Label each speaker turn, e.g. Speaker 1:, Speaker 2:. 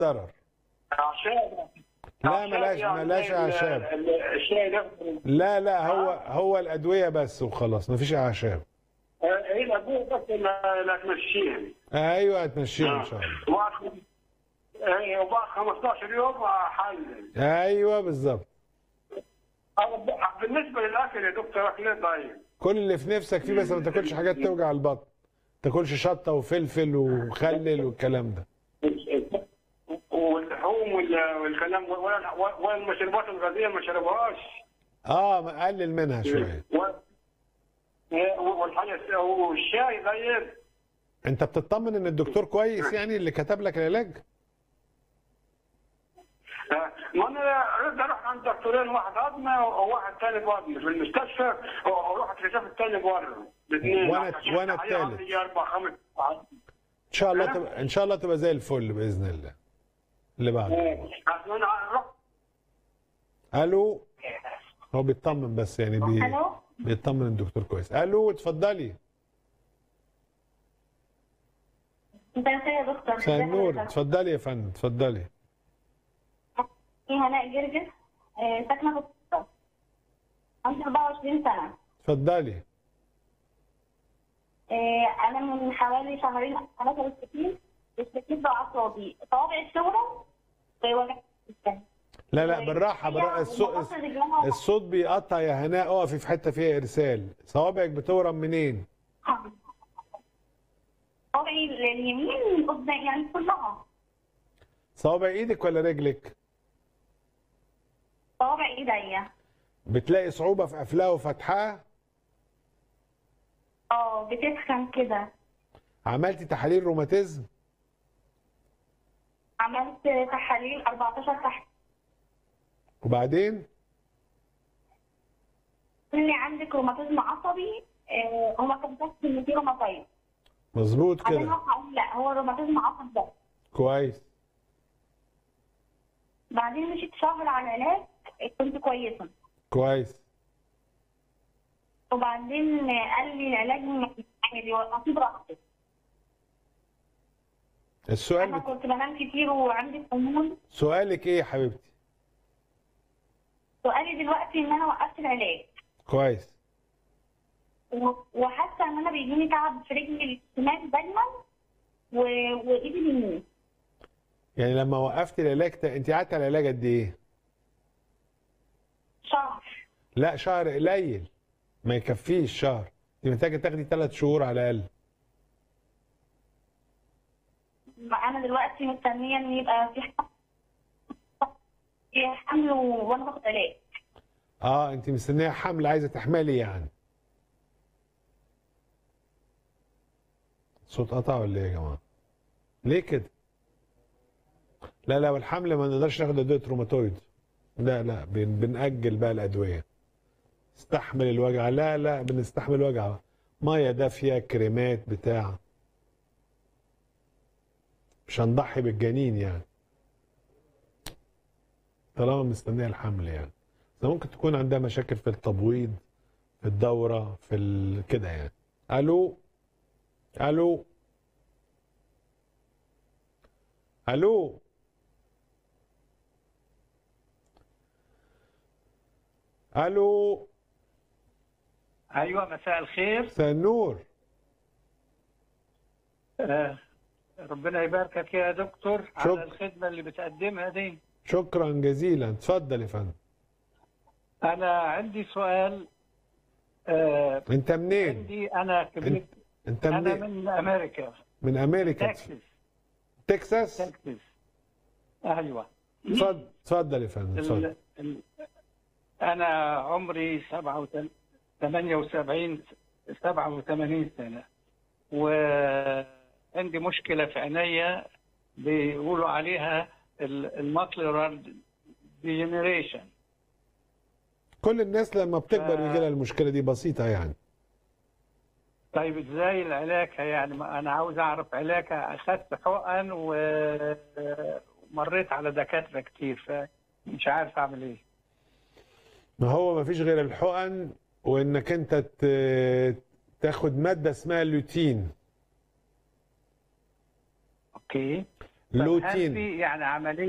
Speaker 1: ضرر
Speaker 2: اعشاب
Speaker 1: لا ملاش
Speaker 2: يعني
Speaker 1: ملاش
Speaker 2: زي ال-
Speaker 1: اعشاب
Speaker 2: ال- الشاي الاخضر
Speaker 1: لا لا هو هو الادويه بس وخلاص مفيش اعشاب
Speaker 2: آه، هي الابوه بس اللي اللي هتمشيها
Speaker 1: ايوه هتمشيها ان شاء الله
Speaker 2: وبعد إيه، وبعد 15 يوم حل
Speaker 1: ايوه بالظبط
Speaker 2: بالنسبه للاكل يا دكتور اكل إيه طيب
Speaker 1: كل اللي في نفسك فيه بس ما تاكلش حاجات توجع البطن ما تاكلش شطه وفلفل ومخلل والكلام ده
Speaker 2: واللحوم وال- والكلام ولا- والمشروبات الغازيه ما شربهاش
Speaker 1: اه مقلل منها شويه
Speaker 2: و- إيه، والحاجه والشاي طيب
Speaker 1: انت بتطمن ان الدكتور كويس يعني اللي كتب لك العلاج
Speaker 2: آه، ما انا اريد اروح عند دكتورين واحد هضمه وواحد ثاني بطن في المستشفى واروح اكتشف الثاني بره الاثنين
Speaker 1: وأنا-
Speaker 2: عشان
Speaker 1: وأنا
Speaker 2: الحقيقة
Speaker 1: التالت.
Speaker 2: عندي اربع خمس ساعات.
Speaker 1: ان شاء الله تبقى ان شاء الله تبقى زي الفل باذن الله اللي بعده
Speaker 2: إيه، عشان انا اروح
Speaker 1: الو هو بيطمن بس يعني بي...
Speaker 3: الو
Speaker 1: بيطمن الدكتور كويس الو اتفضلي
Speaker 3: مساء الخير يا دكتور
Speaker 1: مساء النور اتفضلي يا فندم اتفضلي
Speaker 3: في هناء جرجس آه، ساكنه في القاهره عندي 24 سنه
Speaker 1: اتفضلي
Speaker 3: آه، انا من حوالي شهرين او ثلاثه بالكثير اشتكيت باعصابي صوابع الشغله ووجع الجسم.
Speaker 1: لا لا بالراحه بالراحه الصوت
Speaker 3: ومفاصل رجلها
Speaker 1: الصوت بيقطع يا هناء اقفي في حته فيها ارسال صوابعك بتورم منين
Speaker 3: صوابعي اليمين قدام يعني كلها
Speaker 1: صوابع ايدك ولا رجلك
Speaker 3: صوابع ايديا
Speaker 1: بتلاقي صعوبه في قفلها وفتحها
Speaker 3: اه بتسخن كده
Speaker 1: عملتي تحاليل روماتيزم
Speaker 3: عملت تحاليل 14 تحت
Speaker 1: وبعدين
Speaker 3: اللي عندك روماتيزم عصبي آه، هو كان بس ان في روماتيزم
Speaker 1: مظبوط
Speaker 3: بعدين
Speaker 1: كده
Speaker 3: هو قال لا هو روماتيزم عصبي بس
Speaker 1: كويس
Speaker 3: بعدين مشيت شهر على العلاج كنت كويسه
Speaker 1: كويس
Speaker 3: وبعدين قال لي العلاج يعني بيوقفيه براحتك
Speaker 1: السؤال
Speaker 3: انا
Speaker 1: بت...
Speaker 3: كنت بنام كتير وعندي خمول
Speaker 1: سؤالك ايه يا حبيبتي
Speaker 3: سؤالي دلوقتي ان انا وقفت العلاج
Speaker 1: كويس
Speaker 3: و- وحاسه ان انا بيجيني تعب في رجلي الشمال دايما و... وايدي اليمين
Speaker 1: يعني لما وقفت العلاج ت... انت قعدت على العلاج قد ايه
Speaker 3: شهر
Speaker 1: لا شهر قليل ما يكفيش شهر انت محتاجه تاخدي ثلاث شهور على الاقل
Speaker 3: ما انا دلوقتي مستنيه ان يبقى في ح- في حمل و- وانا باخد علاج
Speaker 1: اه انت مستنيه حمل عايزه تحملي يعني صوت قطع ولا ايه يا جماعه ليه كده لا لا والحمل ما نقدرش ناخد ادويه روماتويد لا لا بن بنأجل بقى الادويه استحمل الوجع لا لا بنستحمل الوجع ميه دافيه كريمات بتاع مش هنضحي بالجنين يعني طالما مستنيه الحمل يعني بس ممكن تكون عندها مشاكل في التبويض في الدورة في ال... كده يعني ألو ألو ألو ألو
Speaker 4: ايوه مساء الخير
Speaker 1: مساء النور
Speaker 4: آه، ربنا يباركك يا دكتور
Speaker 1: شكرا.
Speaker 4: على الخدمه اللي بتقدمها دي
Speaker 1: شكرا جزيلا اتفضل يا فندم
Speaker 4: انا عندي سؤال آه،
Speaker 1: انت منين
Speaker 4: عندي انا كبير
Speaker 1: انت
Speaker 4: انا
Speaker 1: منين
Speaker 4: من امريكا
Speaker 1: من امريكا
Speaker 4: تكساس
Speaker 1: تكساس
Speaker 4: تكساس ايوه
Speaker 1: اتفضل اتفضل يا فندم اتفضل
Speaker 4: ال- ال- انا عمري 77 78 87 سنه وعندي مشكله في عينيا بيقولوا عليها الماكلر ديجنريشن
Speaker 1: كل الناس لما بتكبر
Speaker 4: ف-
Speaker 1: يجي لها المشكله دي بسيطه يعني
Speaker 4: طيب ازاي العلاج يعني ما انا عاوز اعرف علاج اخذت حقن ومريت على دكاتره كتير فمش عارف اعمل ايه
Speaker 1: ما هو ما فيش غير الحقن وانك انت ت- تاخد ماده اسمها لوتين
Speaker 4: اوكي طب هل
Speaker 1: لوتين
Speaker 4: في يعني عمليه